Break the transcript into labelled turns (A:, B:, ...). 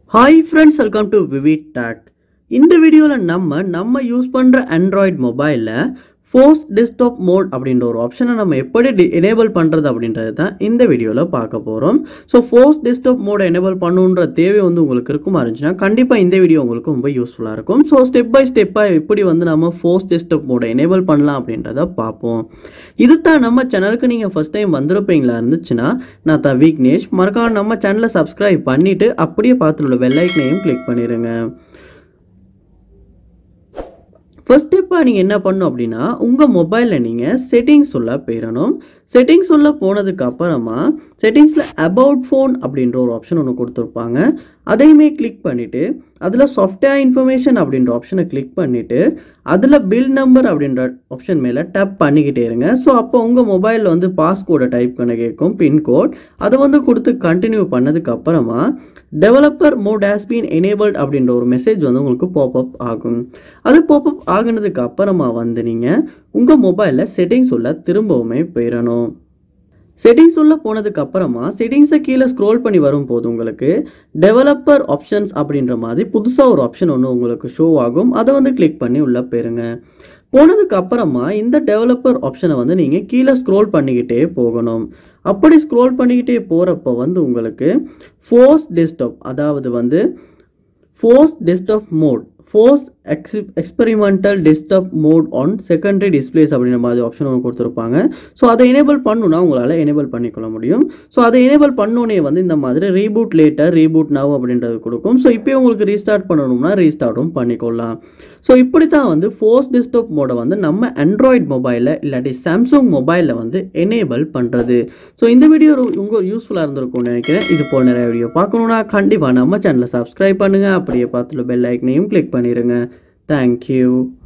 A: hi friends welcome to Vivid Tech இந்த வீடியோவில் நம்ம நம்ம யூஸ் பண்ணுற ஆண்ட்ராய்ட் மொபைலில் ஃபோர்ஸ் டெஸ்க்டாப் மோட் அப்படின்ற ஒரு ஆப்ஷனை நம்ம எப்படி டி எனேபிள் பண்ணுறது அப்படின்றது தான் இந்த வீடியோவில் பார்க்க போகிறோம் ஸோ ஃபோர்ஸ் டெஸ்க்டாப் மோடை எனேபிள் பண்ணுன்ற தேவை வந்து உங்களுக்கு இருக்குமா இருந்துச்சுன்னா கண்டிப்பாக இந்த வீடியோ உங்களுக்கு ரொம்ப யூஸ்ஃபுல்லாக இருக்கும் ஸோ ஸ்டெப் பை ஸ்டெப்பாக எப்படி வந்து நம்ம ஃபோர்ஸ் டெஸ்க்டாப் மோடை எனேபிள் பண்ணலாம் அப்படின்றத பார்ப்போம் இது தான் நம்ம சேனலுக்கு நீங்கள் ஃபஸ்ட் டைம் வந்திருப்பீங்களா இருந்துச்சுன்னா நான் தான் விக்னேஷ் மறக்காம நம்ம சேனலை சப்ஸ்கிரைப் பண்ணிவிட்டு அப்படியே பார்த்துள்ள பெல்லைக்கனையும் கிளிக் பண்ணிடுங்க ஃபர்ஸ்ட் ஸ்டெப்பாக நீங்கள் என்ன பண்ணணும் அப்படின்னா உங்கள் மொபைலில் நீங்கள் செட்டிங்ஸ் உள்ள போயிடணும் செட்டிங்ஸ் உள்ள போனதுக்கு அப்புறமா செட்டிங்ஸில் அபவுட் ஃபோன் அப்படின்ற ஒரு ஆப்ஷன் ஒன்று கொடுத்துருப்பாங்க அதையுமே கிளிக் பண்ணிவிட்டு அதில் சாஃப்ட்வேர் இன்ஃபர்மேஷன் அப்படின்ற ஆப்ஷனை கிளிக் பண்ணிவிட்டு அதில் பில் நம்பர் அப்படின்ற ஆப்ஷன் மேலே டேப் பண்ணிக்கிட்டே இருங்க ஸோ அப்போ உங்கள் மொபைலில் வந்து பாஸ்கோடை டைப் பண்ண கேட்கும் பின்கோட் அதை வந்து கொடுத்து கண்டினியூ பண்ணதுக்கு அப்புறமா developer mode has been enabled அப்படின்ற ஒரு மெசேஜ் வந்து உங்களுக்கு பாப்அப் ஆகும் அது பாப்அப் ஆகுனதுக்கு அப்புறமா வந்து நீங்கள் உங்கள் மொபைலில் செட்டிங்ஸ் உள்ள திரும்பவுமே போயிடணும் செட்டிங்ஸ் உள்ள போனதுக்கு அப்புறமா செட்டிங்ஸை கீழே ஸ்க்ரோல் பண்ணி வரும்போது உங்களுக்கு டெவலப்பர் ஆப்ஷன்ஸ் அப்படின்ற மாதிரி புதுசாக ஒரு ஆப்ஷன் ஒன்று உங்களுக்கு ஷோ ஆகும் அதை வந்து கிளிக் பண்ணி உள்ளே போயிருங்க போனதுக்கு அப்புறமா இந்த டெவலப்பர் ஆப்ஷனை வந்து நீங்கள் கீழே ஸ்க்ரோல் பண்ணிக்கிட்டே போகணும் அப்படி ஸ்க்ரோல் பண்ணிக்கிட்டே போகிறப்ப வந்து உங்களுக்கு ஃபோர்ஸ் டெஸ்க்டாப் அதாவது வந்து force desktop mode force ex experimental desktop mode on secondary displays அப்படின்ற மாதிரி ஆப்ஷன் ஒன்று கொடுத்துருப்பாங்க ஸோ அதை எனேபிள் பண்ணுன்னா உங்களால் எனேபிள் பண்ணிக்கொள்ள முடியும் ஸோ அதை எனேபிள் பண்ணோன்னே வந்து இந்த மாதிரி ரீபூட் லேட்டர் ரீபூட் நவ் அப்படின்றது கொடுக்கும் ஸோ இப்போ உங்களுக்கு ரீஸ்டார்ட் பண்ணணும்னா ரீஸ்டார்ட்டும் பண்ணிக்கொள்ளலாம் ஸோ இப்படி தான் வந்து ஃபோர்ஸ் டெஸ்க்டாப் மோடை வந்து நம்ம ஆண்ட்ராய்ட் மொபைலில் இல்லாட்டி சாம்சங் மொபைலில் வந்து எனேபிள் பண்ணுறது ஸோ இந்த வீடியோ உங்கள் யூஸ்ஃபுல்லாக இருந்திருக்கும்னு நினைக்கிறேன் இது போல் நிறைய வீடியோ பார்க்கணுன்னா கண்டிப்பாக நம்ம சேனலை சப்ஸ்கிரைப் பண்ணுங்கள் அப்படியே பார்த்துட்டு பெல் ஐக்கனையும் கிளிக் பண்ணிடுங்க தேங்க்யூ